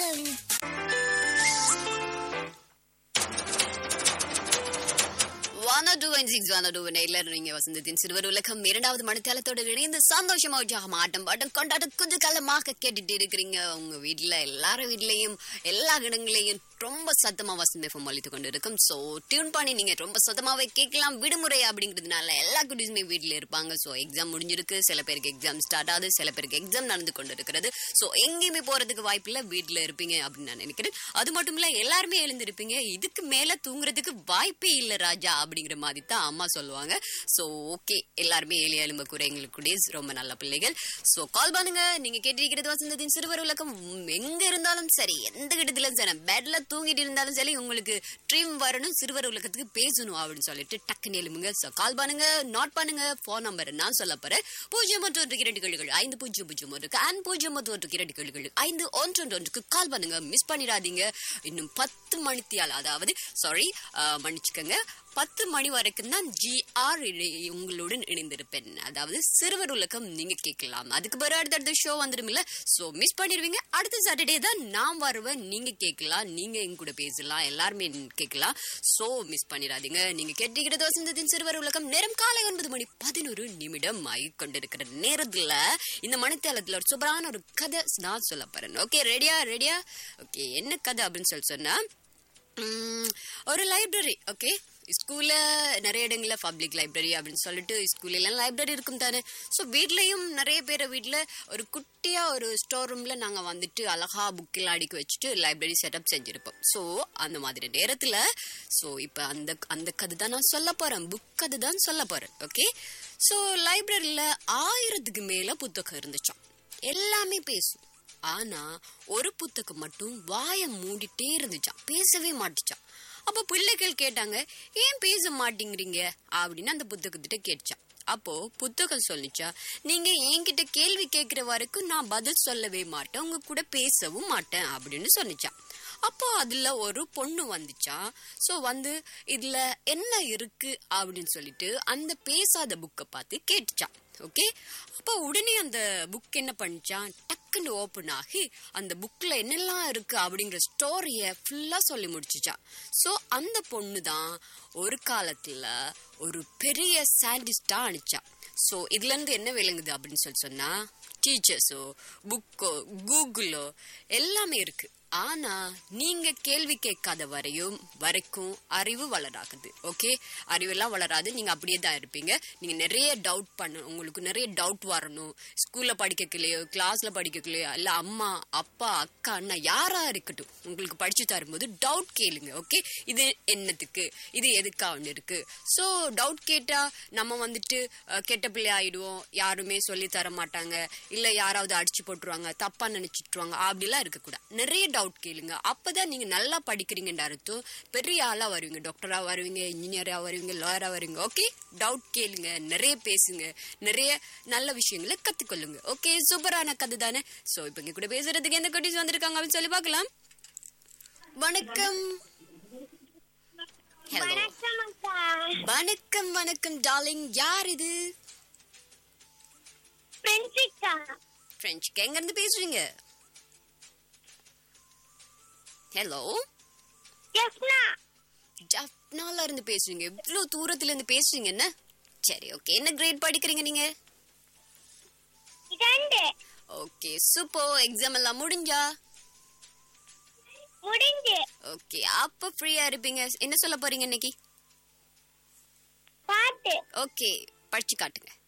நீங்க வசந்தத்தின் சிறுவர் உலகம் இரண்டாவது மணித்தளத்தோடு இணைந்து சந்தோஷமா உற்சாகம் ஆட்டம் பாட்டம் கொண்டாட்டம் கொஞ்சம் காலமாக கேட்டுட்டு இருக்கிறீங்க உங்க வீட்டுல எல்லாரும் வீட்லயும் எல்லா இடங்களையும் ரொம்ப சத்தமா வசந்த எஃப்எம் அளித்து கொண்டு இருக்கும் சோ டியூன் பண்ணி நீங்க ரொம்ப சத்தமாவே கேட்கலாம் விடுமுறை அப்படிங்கிறதுனால எல்லா குட்டீஸுமே வீட்டுல இருப்பாங்க சோ எக்ஸாம் முடிஞ்சிருக்கு சில பேருக்கு எக்ஸாம் ஸ்டார்ட் ஆகுது சில பேருக்கு எக்ஸாம் நடந்து கொண்டு இருக்கிறது சோ எங்கேயுமே போறதுக்கு வாய்ப்பு இல்ல வீட்டுல இருப்பீங்க அப்படின்னு நான் நினைக்கிறேன் அது மட்டும் இல்ல எல்லாருமே எழுந்திருப்பீங்க இதுக்கு மேல தூங்குறதுக்கு வாய்ப்பே இல்ல ராஜா அப்படிங்கிற மாதிரி தான் அம்மா சொல்லுவாங்க சோ ஓகே எல்லாருமே ஏழு எலும்பு கூற எங்களுக்கு குடீஸ் ரொம்ப நல்ல பிள்ளைகள் சோ கால் பண்ணுங்க நீங்க கேட்டிருக்கிறது வசந்தத்தின் சிறுவர் உலகம் உம், எங்க இருந்தாலும் சரி எந்த கிட்டத்திலும் சரி பெட்ல தூங்கிட்டு இருந்தாலும் சரி உங்களுக்கு ட்ரீம் வரணும் சிறுவர் உலகத்துக்கு பேசணும் அப்படின்னு சொல்லிட்டு டக்குன்னு எழுமுங்க சோ கால் பண்ணுங்க நோட் பண்ணுங்க போன் நம்பர் நான் சொல்ல போறேன் பூஜ்ஜியம் ஒன்று ஒன்று இரண்டு கேள்விகள் ஐந்து பூஜ்ஜியம் பூஜ்ஜியம் ஒன்றுக்கு அண்ட் பூஜ்ஜியம் ஒன்று ஒன்று இரண்டு கேள்விகள் ஐந்து ஒன்று ஒன்று ஒன்றுக்கு கால் பண்ணுங்க மிஸ் பண்ணிடாதீங்க இன்னும் பத்து மணித்தியால் அதாவது சாரி மன்னிச்சுக்கோங்க பத்து மணி வரைக்கும் தான் ஜிஆர் உங்களுடன் இணைந்திருப்பேன் அதாவது சிறுவர் உலகம் நீங்க கேட்கலாம் அதுக்கு பிறகு அடுத்தடுத்த ஷோ வந்துடும்ல சோ மிஸ் பண்ணிடுவீங்க அடுத்த சாட்டர்டே தான் நான் வருவேன் நீங்க கேட்கலாம் நீங்க எங்க கூட பேசலாம் எல்லாருமே கேட்கலாம் சோ மிஸ் பண்ணிடாதீங்க நீங்க கேட்டிருக்கிறது வசந்தத்தின் சிறுவர் உலகம் நேரம் காலை ஒன்பது மணி பதினோரு நிமிடம் ஆகி கொண்டிருக்கிற நேரத்துல இந்த மணித்தேலத்துல ஒரு சூப்பரான ஒரு கதை நான் சொல்ல போறேன் ஓகே ரெடியா ரெடியா ஓகே என்ன கதை அப்படின்னு சொல்லி சொன்னா உம், ஒரு லைப்ரரி ஓகே ஸ்கூல்ல நிறைய இடங்கள்ல பப்ளிக் லைப்ரரி அப்படின்னு சொல்லிட்டு ஸ்கூல்ல எல்லாம் லைப்ரரி இருக்கும் தானே ஸோ வீட்லயும் நிறைய பேர் வீட்ல ஒரு குட்டியா ஒரு ஸ்டோர் ரூம்ல நாங்க வந்துட்டு அழகா புக் எல்லாம் அடுக்கி வச்சுட்டு லைப்ரரி செட்டப் செஞ்சிருப்போம் ஸோ அந்த மாதிரி நேரத்துல ஸோ இப்போ அந்த அந்த கதை தான் நான் சொல்ல போறேன் புக் கதை தான் சொல்ல போறேன் ஓகே ஸோ லைப்ரரியில ஆயிரத்துக்கு மேல புத்தகம் இருந்துச்சாம் எல்லாமே பேசும் ஆனா ஒரு புத்தகம் மட்டும் வாய மூடிட்டே இருந்துச்சாம் பேசவே மாட்டுச்சான் அப்ப பிள்ளைகள் கேட்டாங்க ஏன் பேச மாட்டேங்கிறீங்க அப்படின்னு அந்த புத்தகத்திட்ட கேட்டுச்சான் அப்போ புத்தகம் சொல்லிச்சா நீங்க என்கிட்ட கேள்வி கேட்கிற வரைக்கும் நான் பதில் சொல்லவே மாட்டேன் உங்க கூட பேசவும் மாட்டேன் அப்படின்னு சொன்னிச்சான் அப்போ அதுல ஒரு பொண்ணு வந்துச்சா சோ வந்து இதுல என்ன இருக்கு அப்படின்னு சொல்லிட்டு அந்த பேசாத புக்கை பார்த்து கேட்டுச்சான் ஓகே அப்போ உடனே அந்த புக் என்ன பண்ணிச்சான் டக்குன்னு ஓப்பன் ஆகி அந்த புக்ல என்னெல்லாம் இருக்கு அப்படிங்கிற ஸ்டோரிய ஃபுல்லா சொல்லி முடிச்சுச்சான் சோ அந்த பொண்ணு தான் ஒரு காலத்துல ஒரு பெரிய சயின்டிஸ்டா அனுப்பிச்சான் சோ இதுல இருந்து என்ன விளங்குது அப்படின்னு சொல்லி சொன்னா டீச்சர்ஸோ புக்கோ கூகுளோ எல்லாமே இருக்கு ஆனா நீங்க கேள்வி கேட்காத வரையும் வரைக்கும் அறிவு வளராகுது ஓகே அறிவெல்லாம் வளராது நீங்க அப்படியே தான் இருப்பீங்க நீங்க நிறைய டவுட் பண்ணணும் உங்களுக்கு நிறைய டவுட் வரணும் ஸ்கூல்ல படிக்கலையோ கிளாஸ்ல படிக்கலையோ இல்ல அம்மா அப்பா அக்கா அண்ணா யாரா இருக்கட்டும் உங்களுக்கு படிச்சு தரும்போது டவுட் கேளுங்க ஓகே இது என்னத்துக்கு இது எதுக்கா ஒன்று இருக்கு ஸோ டவுட் கேட்டா நம்ம வந்துட்டு அஹ், கெட்ட பிள்ளை ஆயிடுவோம் யாருமே சொல்லி தர மாட்டாங்க இல்ல யாராவது அடிச்சு போட்டுருவாங்க தப்பா நினைச்சிட்டுருவாங்க அப்படிலாம் இருக்கக்கூடாது நிறைய டவுட் கேளுங்க அப்பதான் நீங்க நல்லா படிக்கிறீங்கன்ற அர்த்தம் பெரிய ஆளா வருவீங்க டாக்டரா வருவீங்க இன்ஜினியரா வருவீங்க லாயரா வருவீங்க ஓகே டவுட் கேளுங்க நிறைய பேசுங்க நிறைய நல்ல விஷயங்களை கத்துக்கொள்ளுங்க ஓகே சூப்பரான கதை தானே சோ இப்ப இங்க கூட பேசுறதுக்கு எந்த குட்டீஸ் வந்திருக்காங்க அப்படின்னு சொல்லி பார்க்கலாம் வணக்கம் ஹலோ வணக்கம் அக்கா வணக்கம் வணக்கம் டார்லிங் யார் இது பிரின்சிக்கா பிரெஞ்சுக்கு எங்க இருந்து பேசுறீங்க ஹலோ யஸ்னா ஜப்னால இருந்து பேசுறீங்க இவ்வளவு தூரத்துல இருந்து பேசுறீங்க என்ன சரி ஓகே என்ன கிரேட் படிக்கிறீங்க நீங்க இரண்டு ஓகே சூப்பர் எக்ஸாம் எல்லாம் முடிஞ்சா முடிஞ்சு ஓகே அப்ப ஃப்ரீயா இருப்பீங்க என்ன சொல்ல போறீங்க இன்னைக்கு பாட்டு ஓகே படிச்சு காட்டுங்க